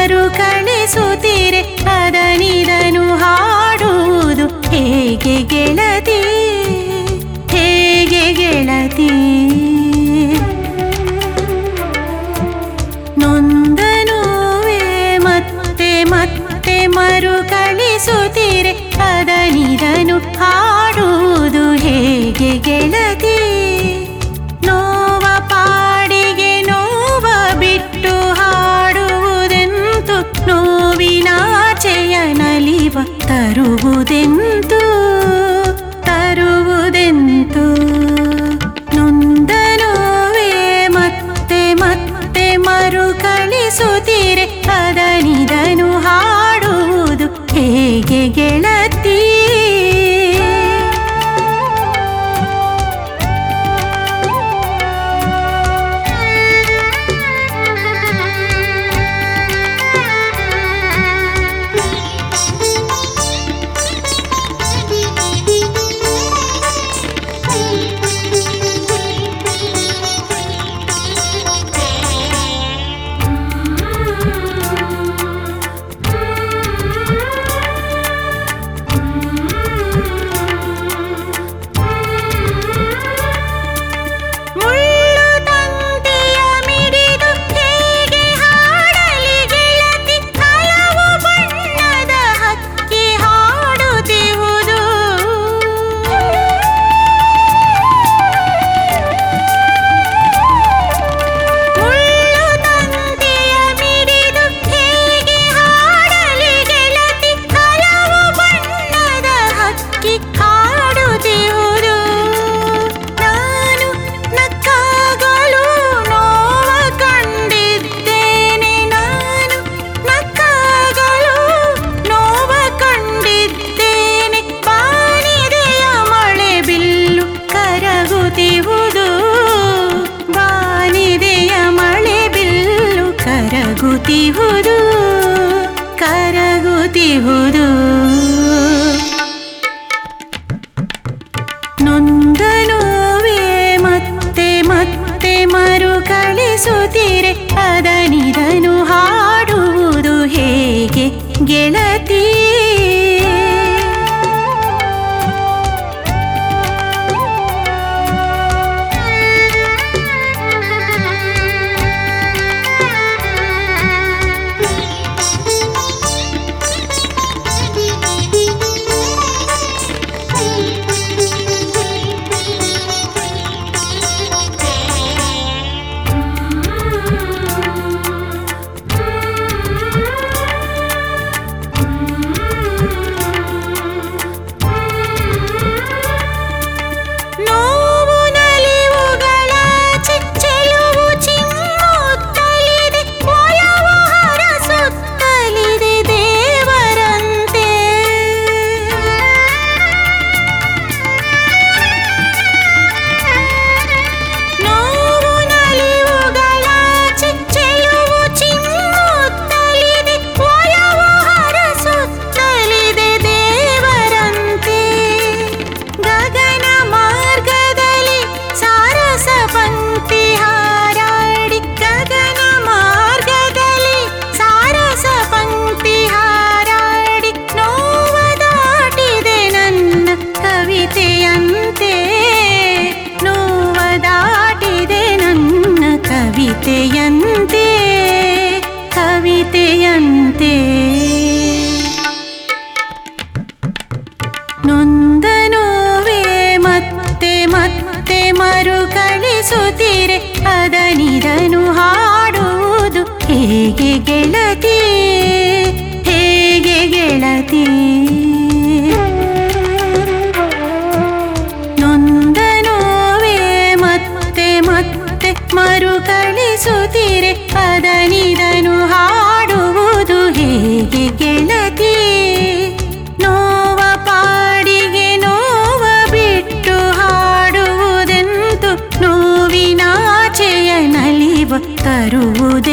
ಮರುಕಳಿಸುತ್ತೀರೆ ಅದನಿದನು ಹಾಡುವುದು ಹೇಗೆ ಗೆಳತಿ ಹೇಗೆ ಗೆಳತಿ ನೊಂದನುವೆ ಮತ್ತೆ ಮತ್ತೆ ಮರುಕಳಿಸುತ್ತೀರೆ ಅದನಿದನು ಹಾಡುವುದು ಹೇಗೆ ಗೆಳತಿ ನೋವ ಪಾಡಿಗೆ ನೋವ ಬಿಟ್ಟು ಹಾಡುವುದೆಂತು ನೋವಿನಾಚೆಯ ನಲಿವ ತರುವುದೆಂತು ತರುವುದೆಂತು ನೊಂದನುವೆ ಮತ್ತೆ ಮತ್ತೆ ಮರುಕಳಿಸುತ್ತೀರೆ ಅದನಿದನು ಹಾಡುವುದು ಹೇಗೆ ಗೆಳತಿ ಮುಳ್ಳು ತಂತಿಯ ಮಿಡಿದು ಹೇಗೆ ಹಾಡಲಿ ಗೆಳತಿ ಹಲವು ಬಣ್ಣದ ಹಕ್ಕಿ ಹಾಡುತ್ತಿರುವುದು ಮುಳ್ಳು ತಂತಿಯ ಮಿಡಿದು ಹೇಗೆ ಹಾಡಲಿ ಗೆಳತಿ ಹಲವು ಬಣ್ಣದ ಹಕ್ಕಿ ಹಾಡುತ್ತಿರುವುದು ನಾನು ನಕ್ಕಾಗಲು ನೋವ ಕಂಡಿದ್ದೇನೆ ನಾನು ನಕ್ಕಾಗಲು ನೋವ ಕಂಡಿದ್ದೇನೆ ಬಾನಿದೆಯ ಮಳೆ ಬಿಲ್ಲು ಕರಗುತ್ತಿರುವುದು ಬಾನಿದೆಯ ಮಳೆ ಬಿಲ್ಲು ಕರಗುತ್ತಿರುವುದು ಕರಗುತ್ತಿರುವುದು ನೊಂದನುವೆ ಮತ್ತೆ ಮತ್ತೆ ಮರುಕಳಿಸುತ್ತೀರೆ ಅದನಿದನು ಹಾಡುವುದು ಹೇಗೆ ಗೆಳತಿ ನೋವು ನಲಿವುಗಳ ಚಿಚ್ಚೆಲುವು ಚಿಮ್ಮುತ್ತಲಿದೆ ಒಲವು ಹರಸುತ್ತಲಿದೆ ದೇವರಂತೆ ನೋವು ನಲಿವುಗಳ ಚಿಚ್ಚೆಲುವು ಚಿಮ್ಮುತ್ತಲಿದೆ ಒಲವು ಹರಸುತ್ತಲಿದೆ ದೇವರಂತೆ ಗಗನ ಮಾರ್ಗದಲ್ಲಿ ಸಾರಸ ಪಂಕ್ತಿ ಹಾರಾಡಿ ಗಗನ ಮಾರ್ಗದಲ್ಲಿ ಸಾರಸ ಪಂಕ್ತಿ ಹಾರಾಡಿ ನೋವ ದಾಟಿದೆ ನನ್ನ ಕವಿತೆಯಂತೆ ನೋವ ದಾಟಿದೆ ನನ್ನ ಕವಿತೆಯಂತೆ ಕವಿತೆಯಂತೆ ನೊಂದನುವೆ ಮತ್ತೆ ಮತ್ತೆ ಮರುಕಳಿಸುತ್ತೀರೆ ಅದನಿದನು ಹಾಡುವುದು ಹೇಗೆ ಗೆಳತಿ ಹೇಗೆ ಗೆಳತಿ ನೊಂದನುವೆ ಮತ್ತೆ ಮತ್ತೆ ಮರುಕಳಿಸುತ್ತೀರೆ ಅದನಿದನು ಹಾಡುವುದು ಹೇಗೆ ಗೆಳತಿ ನೋವ ಪಾಡಿಗೆ ನೋವ ಬಿಟ್ಟು ಹಾಡುವುದೆಂತು ನೋವಿನಾಚೆಯ ನಲಿವ ತರುವುದೆ